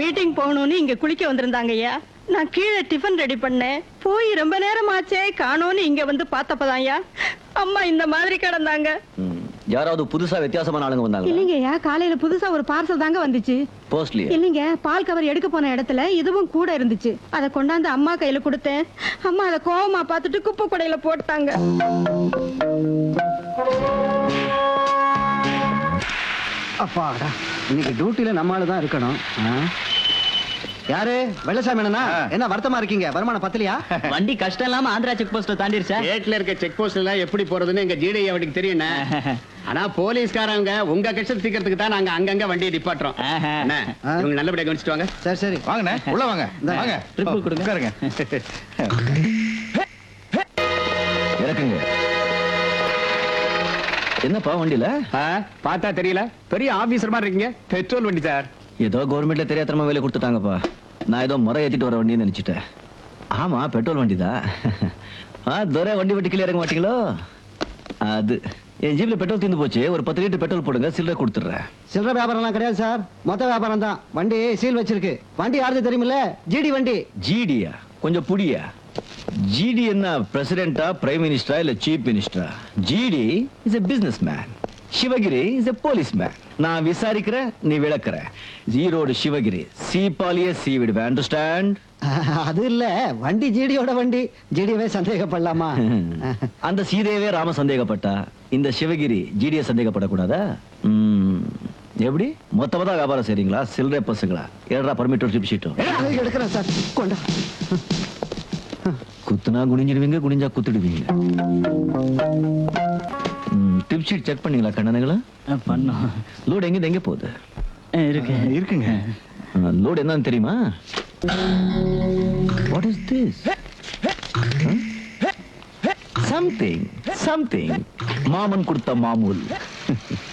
Meeting போகணும்னு இங்க குளிக்க வந்திருந்தாங்க ஐயா நான் கீழே டிஃபன் ரெடி பண்ணேன் போய் ரொம்ப நேரம் ஆச்சே காணோன்னு இங்க வந்து பார்த்தப்பதான் ஐயா அம்மா இந்த மாதிரி கிடந்தாங்க ம், யாராவது புதுசா வித்தியாசமான ஆளுங்க வந்தாங்க இல்லைங்க ஐயா காலையில புதுசா ஒரு பார்சல் தாங்க வந்துச்சு போஸ்ட்லயே இல்லைங்க பால் கவர் எடுக்க போன இடத்துல இதுவும் கூட இருந்துச்சு அதை கொண்டாந்து அம்மா கையில கொடுத்தேன் அம்மா அதை கோவமா பார்த்துட்டு குப்பை குடையில போட்டாங்க அப்பாடா இன்னைக்கு டியூட்டில நம்ம ஆளு தான் இருக்கணும் ஆ? யாரு வெள்ளசாமி அண்ணனா என்ன வருத்தமா இருக்கீங்க வருமானம் பத்தலையா வண்டி கஷ்டம் இல்லாம ஆந்திரா செக் போஸ்ட்ல தாண்டிருச்சா கேட்ல இருக்க செக் போஸ்ட் எல்லாம் எப்படி போறதுன்னு எங்க ஜிடி அவனுக்கு தெரியும் ஆனா போலீஸ்காரங்க உங்க கஷ்டம் தீக்கிறதுக்கு தான் நாங்க அங்கங்க வண்டியை நிப்பாட்டுறோம் ஆஹா. என்ன, ஆ. இவங்க நல்லபடியா கவனிச்சுட்டு வாங்க சரி சரி வாங்கண்ணே உள்ள வாங்க இந்தாங்க. வாங்க ட்ரிப்பு கொடுங்க. உட்காருங்க இறக்குங்க என்னப்பா வண்டியில ஆ, பார்த்தா தெரியல பெரிய ஆபீசர் மாதிரி இருக்கீங்க பெட்ரோல் வண்டி சார் ஏதோ கவர்மெண்ட்ல தெரியாதனமா வேலை கொடுத்துட்டாங்கப்பா நான் ஏதோ முறை ஏத்திட்டு வர வண்டின்னு நினைச்சிட்டேன் ஆமா பெட்ரோல் வண்டி தான் ஆ துரை வண்டி வட்டி கீழே இறங்க மாட்டீங்களோ அது என் ஜீப்ல பெட்ரோல் தீர்ந்து போச்சு ஒரு பத்து லிட்டர் பெட்ரோல் போடுங்க சில்லறை கொடுத்துட்றேன் சில்லற வியாபாரம்லாம் கிடையாது சார் மொத்த வியாபாரம் தான் வண்டி சீல் வச்சிருக்கு வண்டி யாருது தெரியுமில்ல ஜிடி வண்டி ஜிடியா கொஞ்சம் புடியா ஜிடி என்ன பிரசிடென்டா பிரைம் மினிஸ்டரா இல்ல சீஃப் மினிஸ்டரா GD is a businessman Sivagiri is a policeman நான் விசாரிக்கிறேன் நீ விளக்குற ஈரோடு சிவகிரி சீப்பாலிய சீ விடுவேன் அண்டர்ஸ்டாண்ட் அது இல்ல வண்டி ஜிடியோட வண்டி ஜிடியவே சந்தேகப்படலாமா அந்த சீதையவே ராம சந்தேகப்பட்டா இந்த சிவகிரி ஜிடிய சந்தேகப்படக்கூடாதா ம், எப்படி மொத்தமா தான் வியாபாரம் செய்றீங்களா சில்லறை பசங்களா ஏடா பர்மிட் ட்ரிப் ஷீட்டும் எடுக்கிறேன் சார் கொண்டா குத்துனா குனிஞ்சிடுவீங்க குனிஞ்சா குத்துடுவீங்க டிப் ஷீட் செக் பண்ணீங்களா கண்ணனுங்களா பண்ணோம் லோடு எங்க எங்க போகுது இருக்கு இருக்குங்க லோடு என்னன்னு தெரியுமா what is this something something மாமன் கொடுத்த மாமூல்